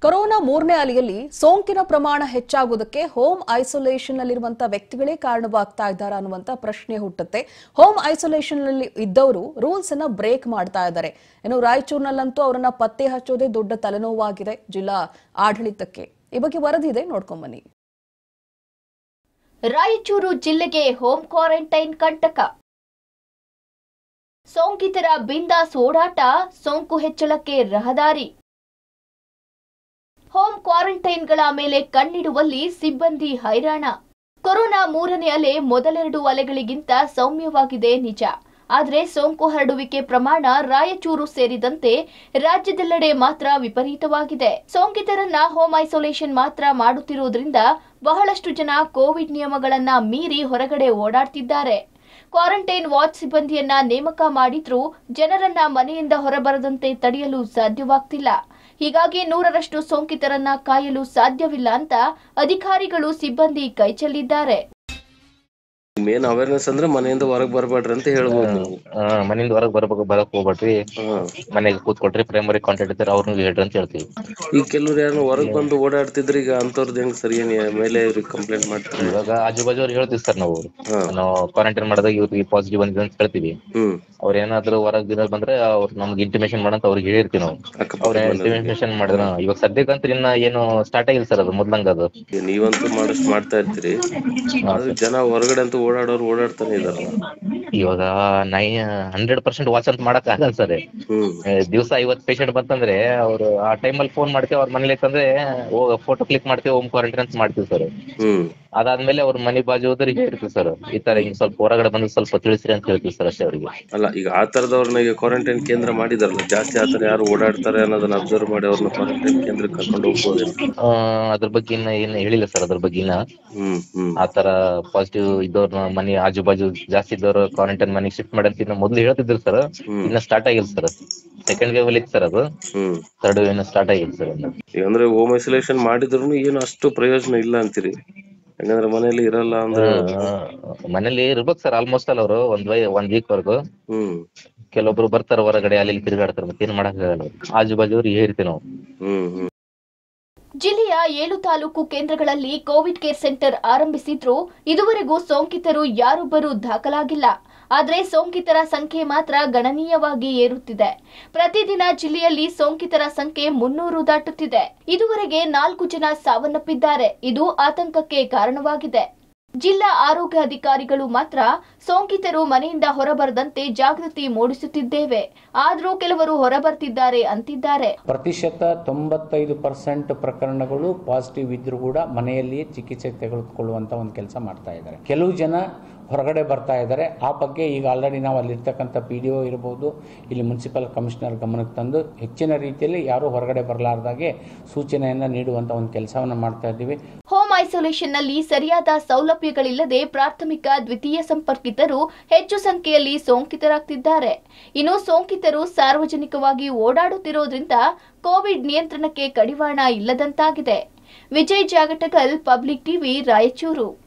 Corona ಮೂರನೇ ಅಲೆಯಲ್ಲಿ ಸೋಂಕಿನ ಪ್ರಮಾಣ ಹೆಚ್ಚಾಗುವುದಕ್ಕೆ ಹೋಮ್ ಐಸೋಲೇಷನ್ ನಲ್ಲಿರುವಂತಹ ವ್ಯಕ್ತಿಗಳೇ ಕಾರಣವಾಗ್ತಾ ಇದ್ದಾರಾ ಅನ್ನುವಂತ ಪ್ರಶ್ನೆ ಹುಟ್ಟುತ್ತೆ ಹೋಮ್ ಐಸೋಲೇಷನ್ ನಲ್ಲಿ ಇದ್ದವರು ರೂಲ್ಸ್ ಅನ್ನ ಬ್ರೇಕ್ ಮಾಡ್ತಾ ಇದ್ದಾರೆ ಇನ್ನು ರಾಯಚೂರಿನಲ್ಲಂತೂ ಅವರನ್ನ ಪತ್ತೆ ಹಚ್ಚೋದೇ ದೊಡ್ಡ ತಲೆನೋವಾಗಿದೆ ಜಿಲ್ಲಾ ಆಡಳಿತಕ್ಕೆ ಈ ಬಗ್ಗೆ ವರದಿ ಇದೆ ನೋಡ್ಕೊಂಬನ್ನಿ ರಾಯಚೂರು ಜಿಲ್ಲೆಗೆ ಹೋಮ್ ಕ್ವಾರಂಟೈನ್ ಕಂಟಕ ಸೋಂಕಿತರ ಬಿಂದಾಸ್ ಓಡಾಟ ಸೋಂಕು ಹೆಚ್ಚಳಕ್ಕೆ ರಹದಾರಿ ಹೋಮ್ ಕ್ವಾರಂಟೈನ್ಗಳ ಮೇಲೆ ಕಣ್ಣಿಡುವಲ್ಲಿ ಸಿಬ್ಬಂದಿ ಹೈರಾಣ ಕೊರೋನಾ ಮೂರನೇ ಅಲೆ ಮೊದಲೆರಡು ಅಲೆಗಳಿಗಿಂತ ಸೌಮ್ಯವಾಗಿದೆ ನಿಜ ಆದರೆ ಸೋಂಕು ಹರಡುವಿಕೆ ಪ್ರಮಾಣ ರಾಯಚೂರು ಸೇರಿದಂತೆ ರಾಜ್ಯದೆಲ್ಲೆಡೆ ಮಾತ್ರ ವಿಪರೀತವಾಗಿದೆ ಸೋಂಕಿತರನ್ನ ಹೋಮ್ ಐಸೋಲೇಷನ್ ಮಾತ್ರ ಮಾಡುತ್ತಿರುವುದರಿಂದ ಬಹಳಷ್ಟು ಜನ ಕೋವಿಡ್ ನಿಯಮಗಳನ್ನ ಮೀರಿ ಹೊರಗಡೆ ಓಡಾಡ್ತಿದ್ದಾರೆ ಕ್ವಾರಂಟೈನ್ ವಾಚ್ ಸಿಬ್ಬಂದಿಯನ್ನ ನೇಮಕ ಮಾಡಿದ್ರೂ ಜನರನ್ನ ಮನೆಯಿಂದ ಹೊರಬರದಂತೆ ತಡೆಯಲು ಸಾಧ್ಯವಾಗ್ತಿಲ್ಲ ಹೀಗಾಗಿ ನೂರರಷ್ಟು ಸೋಂಕಿತರನ್ನ ಕಾಯಲು ಸಾಧ್ಯವಿಲ್ಲ ಅಂತ ಅಧಿಕಾರಿಗಳು ಸಿಬ್ಬಂದಿ ಕೈಚೆಲ್ಲಿದ್ದಾರೆ ಮೇನ್ ಅವೇರ್ನೆಸ್ ಅಂದ್ರೆ ಮನೆಯಿಂದ ಹೊರಗ್ ಬರ್ಬೇಡ್ರಿ ಅಂತ ಹೇಳ್ಬೋದು ನೀವು ಆ, ಮನೆಯಿಂದ ಹೊರಗ್ ಬರ್ಬೇಕು ಬರಕ್ ಹೋಗ್ಬೇಡ್ರಿ ಹಾ. ಮನೆಗೆ ಕೂತ್ಕೊಳ್ರಿ ಪ್ರೈಮರಿ ಕಾಂಟ್ಯಾಕ್ಟ್ ಇದ್ದಾರೆ ಅವ್ರನ್ನ ಹೇಳ್ರಿ ಅಂತ ಹೇಳ್ತೀವಿ ಈಗ ಕೆಲವ್ರು ಯಾರು ಹೊರಗ್ ಬಂದು ಓಡಾಡ್ತಿದ್ರಿ ಈಗ ಅಂತವ್ರದ್ದು ಹೆಂಗ್ ಸರಿ ಏನ್ ಮೇಲೆ ಇವ್ರಿಗೆ ಕಂಪ್ಲೇಂಟ್ ಮಾಡ್ತಾರೆ ಇವಾಗ ಆಜು ಬಾಜು ಅವ್ರು ಹೇಳ್ತೀವಿ ಸರ್ ನಾವು ಹಾ. ನಾವು ಕ್ವಾರಂಟೈನ್ ಮಾಡಿದಾಗ ಇವ್ರಿಗೆ ಪಾಸಿಟಿವ್ ಬಂದಿದೆ ಅಂತ ಹೇಳ್ತೀವಿ ಹ್ಮ್ ಅವ್ರ ಏನಾದ್ರು ಹೊರಗ್ ದಿನ ಬಂದ್ರೆ ಅವ್ರು ನಮ್ಗೆ ಇಂಟಿಮೇಷನ್ ಮಾಡಂತ ಅವ್ರಿಗೆ ಹೇಳಿರ್ತೀವಿ ನಾವು ಅಕ್ಕಪಕ್ಕ ಅವ್ರ ಇಂಟಿಮೇಷನ್ ಮಾಡಿದ್ರ ಇವಾಗ ಸದ್ಯಕ್ಕಂತ್ರ ಇನ್ನ ಏನು ಸ್ಟಾರ್ಟ್ ಆಗಿಲ್ಲ ಸರ್ ಅದು ಮೊದ್ಲಂಗ ಅದು ಈಗ ನೀವಂತೂ ಮಾಡಷ್ಟು ಮಾಡ್ತಾ ಇರ್ತೀರಿ ಆದ್ರೆ ಜನ ಹೊರಗಡೆ ಅಂತೂ ಓಡಾಡೋರು ಓಡಾಡ್ತಾನೆ ಇದಾರಲ್ಲ ಇವಾಗ ನೈ ಹಂಡ್ರೆಡ್ ಪರ್ಸೆಂಟ್ ವಾಚ್ ಅಂತ ಮಾಡಕ್ ಆಗಲ್ಲ ಸರ್ ಹ್ಮ್ ದಿವಸ ಐವತ್ ಪೇಷಂಟ್ ಬಂತಂದ್ರೆ ಅವ್ರು ಆ ಟೈಮಲ್ಲಿ ಫೋನ್ ಮಾಡ್ತೀವಿ ಅವ್ರ ಮನೇಲಿ ಐತಂದ್ರೆ ಫೋಟೋ ಕ್ಲಿಕ್ ಮಾಡ್ತೀವಿ ಹೋಮ್ ಕ್ವಾರಂಟೈನ್ ಅಂತ ಮಾಡ್ತೀವಿ ಸರ್ ಹ್ಮ್ ಅದಾದ್ಮೇಲೆ ಅವ್ರ ಮನೆ ಬಾಜು ಹೋದ್ರಿಗೆ ಹೇಳ್ತೀವಿ ಸರ್ ಈ ತರ ಹಿಂಗ್ ಸ್ವಲ್ಪ ಹೊರಗಡೆ ಬಂದು ಸ್ವಲ್ಪ ತಿಳಿಸ್ರಿ ಅಂತ ಹೇಳ್ತೀವಿ ಸರ್ ಅಷ್ಟೇ ಅವ್ರಿಗೆ ಅಲ್ಲ ಈಗ ಆ ತರದವ್ರನ್ನ ಈಗ ಕ್ವಾರಂಟೈನ್ ಕೇಂದ್ರ ಮಾಡಿದಾರಲ್ಲ ಜಾಸ್ತಿ ಆತರ ಯಾರು ಓಡಾಡ್ತಾರೆ ಅನ್ನೋದನ್ನ ಅಬ್ಸರ್ವ್ ಮಾಡಿ ಅವ್ರನ್ನ ಕ್ವಾರಂಟೈನ್ ಕೇಂದ್ರಕ್ಕೆ ಕರ್ಕೊಂಡು ಹೋಗ್ಬೋದು ಆ, ಅದ್ರ ಬಗ್ಗೆ ಇನ್ನ ಏನ್ ಹೇಳಿಲ್ಲ ಸರ್ ಅದ್ರ ಬಗ್ಗೆ ಇನ್ನ ಹ್ಮ್ ಹ್ಮ್ ಆ ತರ ಪಾಸಿಟಿವ್ ಇದ್ದವ್ರನ್ನ ಮನೆ ಆಜು ಬಾಜು ಜಾಸ್ತಿ ಇದ್ದವ್ರು ಕ್ವಾರಂಟೈನ್ ಮನೆಗೆ ಶಿಫ್ಟ್ ಮಾಡಿ ಅಂತ ಇನ್ನ ಮೊದ್ಲು ಹೇಳ್ತಿದ್ರು ಸರ್ ಹ್ಮ್. ಇನ್ನ ಸ್ಟಾರ್ಟ್ ಆಗಿಲ್ಲ ಸರ್ ಸೆಕೆಂಡ್ ವೇವ್ ಅಲ್ಲಿ ಸರ್ ಅದು ಹ್ಮ್ ಥರ್ಡ್ ವೇವ್ ಇನ್ನ ಸ್ಟಾರ್ಟ್ ಆಗಿಲ್ಲ ಸರ್ ಇನ್ನು ಈಗ ಅಂದ್ರೆ ಹೋಮ್ ಐಸೋಲೇಷನ್ ಮಾಡಿದ್ರು ಏನು ಅಷ್ಟು ಪ್ರಯೋಜನ ಇಲ್ಲ ಅಂತೀರಿ ಯಾಕಂದ್ರೆ ಮನೇಲಿ ಇರಲ್ಲ ಅಂದ್ರೆ ಆ, ಮನೇಲಿ ಇರ್ಬೇಕು ಸರ್ ಆಲ್ಮೋಸ್ಟ್ ಅಲ್ ಅವರು ಒಂದ್ ವೈ ಒಂದ್ ವೀಕ್ ವರ್ಗು ಹ್ಮ್ ಕೆಲವೊಬ್ರು ಬರ್ತಾರ ಹೊರಗಡೆ ಅಲ್ಲಿ ಇಲ್ಲಿ ತಿರುಗಾಡ್ತಾರೆ ಮತ್ತೆ ಏನ್ ಮಾಡಕ್ ಆಗಲ್ಲ ಆಜು ಬಾಜು ಅವ್ರಿಗೆ ಹೇಳ್ತೀವಿ ನಾವು ಹ್ಮ್ ಹ್ಮ್ ಜಿಲ್ಲೆಯ ಏಳು ತಾಲೂಕು ಕೇಂದ್ರಗಳಲ್ಲಿ ಕೋವಿಡ್ ಕೇರ್ ಸೆಂಟರ್ ಆರಂಭಿಸಿದ್ರೂ ಇದುವರೆಗೂ ಸೋಂಕಿತರು ಯಾರೊಬ್ಬರೂ ದಾಖಲಾಗಿಲ್ಲ ಆದರೆ ಸೋಂಕಿತರ ಸಂಖ್ಯೆ ಮಾತ್ರ ಗಣನೀಯವಾಗಿ ಏರುತ್ತಿದೆ ಪ್ರತಿದಿನ ಜಿಲ್ಲೆಯಲ್ಲಿ ಸೋಂಕಿತರ ಸಂಖ್ಯೆ ಮುನ್ನೂರು ದಾಟುತ್ತಿದೆ ಇದುವರೆಗೆ ನಾಲ್ಕು ಜನ ಸಾವನ್ನಪ್ಪಿದ್ದಾರೆ ಇದು ಆತಂಕಕ್ಕೆ ಕಾರಣವಾಗಿದೆ ಜಿಲ್ಲಾ ಆರೋಗ್ಯ ಅಧಿಕಾರಿಗಳು ಮಾತ್ರ ಸೋಂಕಿತರು ಮನೆಯಿಂದ ಹೊರಬರದಂತೆ ಜಾಗೃತಿ ಮೂಡಿಸುತ್ತಿದ್ದೇವೆ ಆದರೂ ಕೆಲವರು ಹೊರಬರ್ತಿದ್ದಾರೆ ಅಂತಿದ್ದಾರೆ ಪ್ರತಿಶತ ತೊಂಬತ್ತೈದು ಪರ್ಸೆಂಟ್ ಪ್ರಕರಣಗಳು ಪಾಸಿಟಿವ್ ಇದ್ರೂ ಕೂಡ ಮನೆಯಲ್ಲಿಯೇ ಚಿಕಿತ್ಸೆ ತೆಗೆದುಕೊಳ್ಳುವಂತ ಒಂದು ಕೆಲಸ ಮಾಡ್ತಾ ಇದ್ದಾರೆ ಕೆಲವು ಜನ ಹೊರಗಡೆ ಬರ್ತಾ ಇದ್ದಾರೆ ಆ ಬಗ್ಗೆ ಈಗ ಆಲ್ರೆಡಿ ನಾವು ಅಲ್ಲಿರ್ತಕ್ಕಂಥ ಪಿ ಡಿ ಒ ಇರ್ಬೋದು ಇಲ್ಲಿ ಮುನ್ಸಿಪಲ್ ಕಮಿಷನರ್ ಗಮನಕ್ಕೆ ತಂದು ಹೆಚ್ಚಿನ ರೀತಿಯಲ್ಲಿ ಯಾರೂ ಹೊರಗಡೆ ಬರಲಾರ್ದಾಗೆ ಸೂಚನೆಯನ್ನು ನೀಡುವಂಥ ಒಂದು ಕೆಲಸವನ್ನು ಮಾಡ್ತಾ ಇದ್ದೀವಿ ಹೋಮ್ ಐಸೋಲೇಷನ್ನಲ್ಲಿ ಸರಿಯಾದ ಸೌಲಭ್ಯಗಳಿಲ್ಲದೆ ಪ್ರಾಥಮಿಕ ದ್ವಿತೀಯ ಸಂಪರ್ಕಿತರು ಹೆಚ್ಚು ಸಂಖ್ಯೆಯಲ್ಲಿ ಸೋಂಕಿತರಾಗ್ತಿದ್ದಾರೆ ಇನ್ನು ಸೋಂಕಿತರು ಸಾರ್ವಜನಿಕವಾಗಿ ಓಡಾಡುತ್ತಿರೋದ್ರಿಂದ ಕೋವಿಡ್ ನಿಯಂತ್ರಣಕ್ಕೆ ಕಡಿವಾಣ ಇಲ್ಲದಂತಾಗಿದೆ ವಿಜಯ್ ಜಾಗಟಕಲ್ ಪಬ್ಲಿಕ್ ಟಿವಿ ರಾಯಚೂರು